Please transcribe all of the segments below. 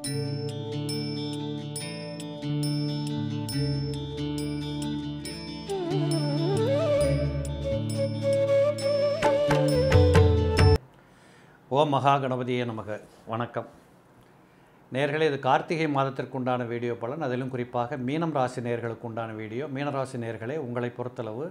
ஓம் மகா கணபதியே நமக்கு வணக்கம் நேர்களே இது கார்த்திகை மாதத்திற்கு உண்டான வீடியோ பலன் அதிலும் குறிப்பாக மீனம் ராசி நேர்களுக்கு உண்டான வீடியோ மீனராசி நேர்களே உங்களை பொறுத்தளவு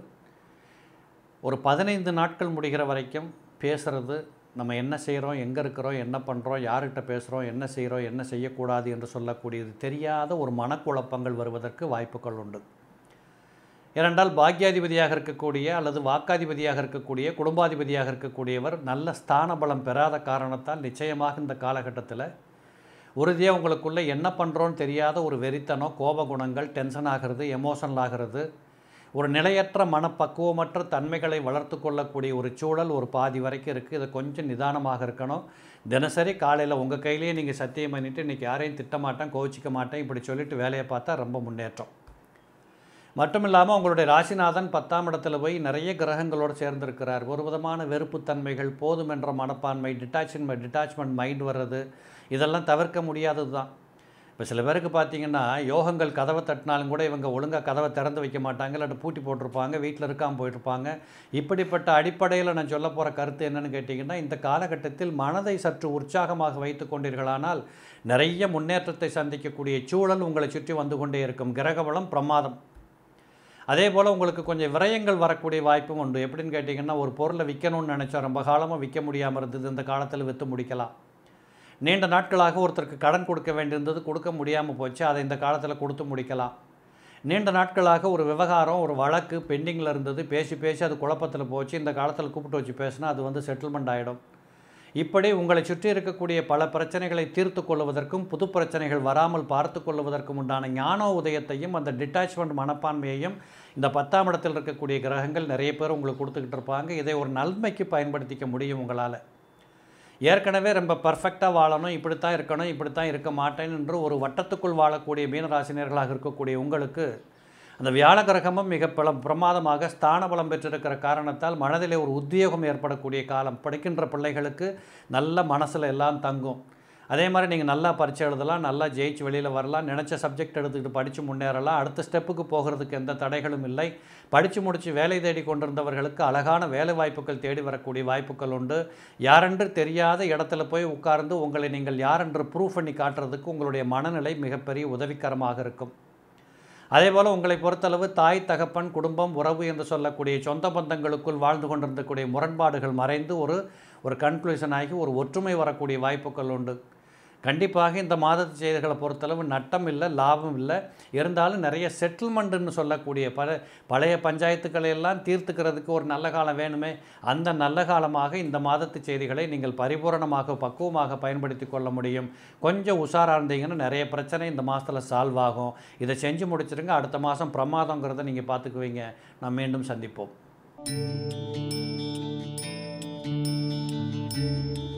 ஒரு பதினைந்து நாட்கள் முடிகிற வரைக்கும் பேசுகிறது நம்ம என்ன செய்கிறோம் எங்கே இருக்கிறோம் என்ன பண்ணுறோம் யார்கிட்ட பேசுகிறோம் என்ன செய்கிறோம் என்ன செய்யக்கூடாது என்று சொல்லக்கூடியது தெரியாத ஒரு மனக்குழப்பங்கள் வருவதற்கு வாய்ப்புகள் உண்டு ஏனென்றால் பாக்கியாதிபதியாக இருக்கக்கூடிய அல்லது வாக்காதிபதியாக இருக்கக்கூடிய குடும்பாதிபதியாக இருக்கக்கூடியவர் நல்ல ஸ்தான பலம் பெறாத காரணத்தால் நிச்சயமாக இந்த காலகட்டத்தில் உறுதியாக உங்களுக்குள்ளே என்ன பண்ணுறோன்னு தெரியாத ஒரு வெறித்தனம் கோப குணங்கள் டென்ஷன் ஆகிறது எமோஷனல் ஆகிறது ஒரு நிலையற்ற மனப்பக்குவமற்ற தன்மைகளை வளர்த்து கொள்ளக்கூடிய ஒரு சூழல் ஒரு பாதி வரைக்கும் இருக்குது இதை கொஞ்சம் நிதானமாக இருக்கணும் தினசரி காலையில் உங்கள் கையிலேயே நீங்கள் சத்தியம் பண்ணிவிட்டு இன்றைக்கி யாரையும் திட்டமாட்டேன் கோச்சிக்க மாட்டேன் இப்படி சொல்லிட்டு வேலையை பார்த்தா ரொம்ப முன்னேற்றம் மட்டும் இல்லாமல் உங்களுடைய ராசிநாதன் பத்தாம் இடத்துல போய் நிறைய கிரகங்களோடு சேர்ந்திருக்கிறார் ஒரு விதமான வெறுப்புத்தன்மைகள் போதும் என்ற மனப்பான்மை டிட்டாச்மெண்ட் டிட்டாச்மெண்ட் மைண்ட் வர்றது இதெல்லாம் தவிர்க்க முடியாதது தான் இப்போ சில பேருக்கு பார்த்தீங்கன்னா யோகங்கள் கதவை தட்டினாலும் கூட இவங்க ஒழுங்காக கதவை திறந்து வைக்க மாட்டாங்க இல்லாட்டி பூட்டி போட்டிருப்பாங்க வீட்டில் இருக்காமல் போயிட்டுருப்பாங்க இப்படிப்பட்ட அடிப்படையில் நான் சொல்ல போகிற கருத்து என்னன்னு கேட்டிங்கன்னா இந்த காலகட்டத்தில் மனதை சற்று உற்சாகமாக வைத்து கொண்டீர்களானால் நிறைய முன்னேற்றத்தை சந்திக்கக்கூடிய சூழல் உங்களை சுற்றி வந்து கொண்டே இருக்கும் கிரகபலம் பிரமாதம் அதே போல் உங்களுக்கு கொஞ்சம் விரயங்கள் வரக்கூடிய வாய்ப்பும் உண்டு எப்படின்னு கேட்டிங்கன்னா ஒரு பொருளை விற்கணும்னு நினச்சோம் ரொம்ப காலமாக விற்க முடியாமல் இருந்தது இந்த காலத்தில் விற்று முடிக்கலாம் நீண்ட நாட்களாக ஒருத்தருக்கு கடன் கொடுக்க வேண்டியிருந்தது கொடுக்க முடியாமல் போச்சு அதை இந்த காலத்தில் கொடுத்து முடிக்கலாம் நீண்ட நாட்களாக ஒரு விவகாரம் ஒரு வழக்கு பெண்டிங்கில் இருந்தது பேசி பேசி அது குழப்பத்தில் போச்சு இந்த காலத்தில் கூப்பிட்டு வச்சு பேசினா அது வந்து செட்டில்மெண்ட் ஆகிடும் இப்படி உங்களை சுற்றி இருக்கக்கூடிய பல பிரச்சனைகளை தீர்த்து கொள்வதற்கும் புது பிரச்சனைகள் வராமல் பார்த்து கொள்வதற்கும் உண்டான ஞான உதயத்தையும் அந்த டிட்டாச்மெண்ட் மனப்பான்மையையும் இந்த பத்தாம் இடத்தில் இருக்கக்கூடிய கிரகங்கள் நிறைய பேர் உங்களுக்கு கொடுத்துக்கிட்டு இருப்பாங்க இதை ஒரு நன்மைக்கு பயன்படுத்திக்க முடியும் உங்களால் ஏற்கனவே ரொம்ப பர்ஃபெக்டாக வாழணும் இப்படித்தான் இருக்கணும் இப்படித்தான் இருக்க மாட்டேன் என்று ஒரு வட்டத்துக்குள் வாழக்கூடிய மீனராசினியர்களாக இருக்கக்கூடிய உங்களுக்கு அந்த வியாழ கிரகமும் மிக பல பிரமாதமாக ஸ்தான பலம் பெற்றிருக்கிற காரணத்தால் மனதிலே ஒரு உத்வேகம் ஏற்படக்கூடிய காலம் படிக்கின்ற பிள்ளைகளுக்கு நல்ல மனசில் எல்லாம் தங்கும் அதே மாதிரி நீங்கள் நல்லா பரீட்சை எழுதலாம் நல்லா ஜெயிச்சு வெளியில் வரலாம் நினச்ச சப்ஜெக்ட் எடுத்துக்கிட்டு படித்து முன்னேறலாம் அடுத்த ஸ்டெப்புக்கு போகிறதுக்கு எந்த தடைகளும் இல்லை படித்து முடித்து வேலை தேடி கொண்டிருந்தவர்களுக்கு அழகான வேலை வாய்ப்புகள் தேடி வரக்கூடிய வாய்ப்புகள் உண்டு யாரென்று தெரியாத இடத்துல போய் உட்கார்ந்து உங்களை நீங்கள் யாரென்று ப்ரூவ் பண்ணி காட்டுறதுக்கு உங்களுடைய மனநிலை மிகப்பெரிய உதவிகரமாக இருக்கும் அதேபோல் உங்களை பொறுத்தளவு தாய் தகப்பன் குடும்பம் உறவு என்று சொல்லக்கூடிய சொந்த பந்தங்களுக்குள் வாழ்ந்து கொண்டிருந்தக்கூடிய முரண்பாடுகள் மறைந்து ஒரு ஒரு கன்க்ளூஷன் ஆகி ஒரு ஒற்றுமை வரக்கூடிய வாய்ப்புகள் உண்டு கண்டிப்பாக இந்த மாதத்து செய்திகளை பொறுத்தளவு நட்டம் இல்லை லாபம் இல்லை இருந்தாலும் நிறைய செட்டில்மெண்ட்டுன்னு சொல்லக்கூடிய பல பழைய பஞ்சாயத்துக்களை எல்லாம் தீர்த்துக்கிறதுக்கு ஒரு நல்ல காலம் வேணுமே அந்த நல்ல காலமாக இந்த மாதத்து செய்திகளை நீங்கள் பரிபூரணமாக பக்குவமாக பயன்படுத்தி கொள்ள முடியும் கொஞ்சம் உஷாராக இருந்தீங்கன்னா நிறைய பிரச்சனை இந்த மாதத்தில் சால்வ் ஆகும் இதை செஞ்சு முடிச்சிருங்க அடுத்த மாதம் பிரமாதங்கிறத நீங்கள் பார்த்துக்குவீங்க நான் மீண்டும் சந்திப்போம்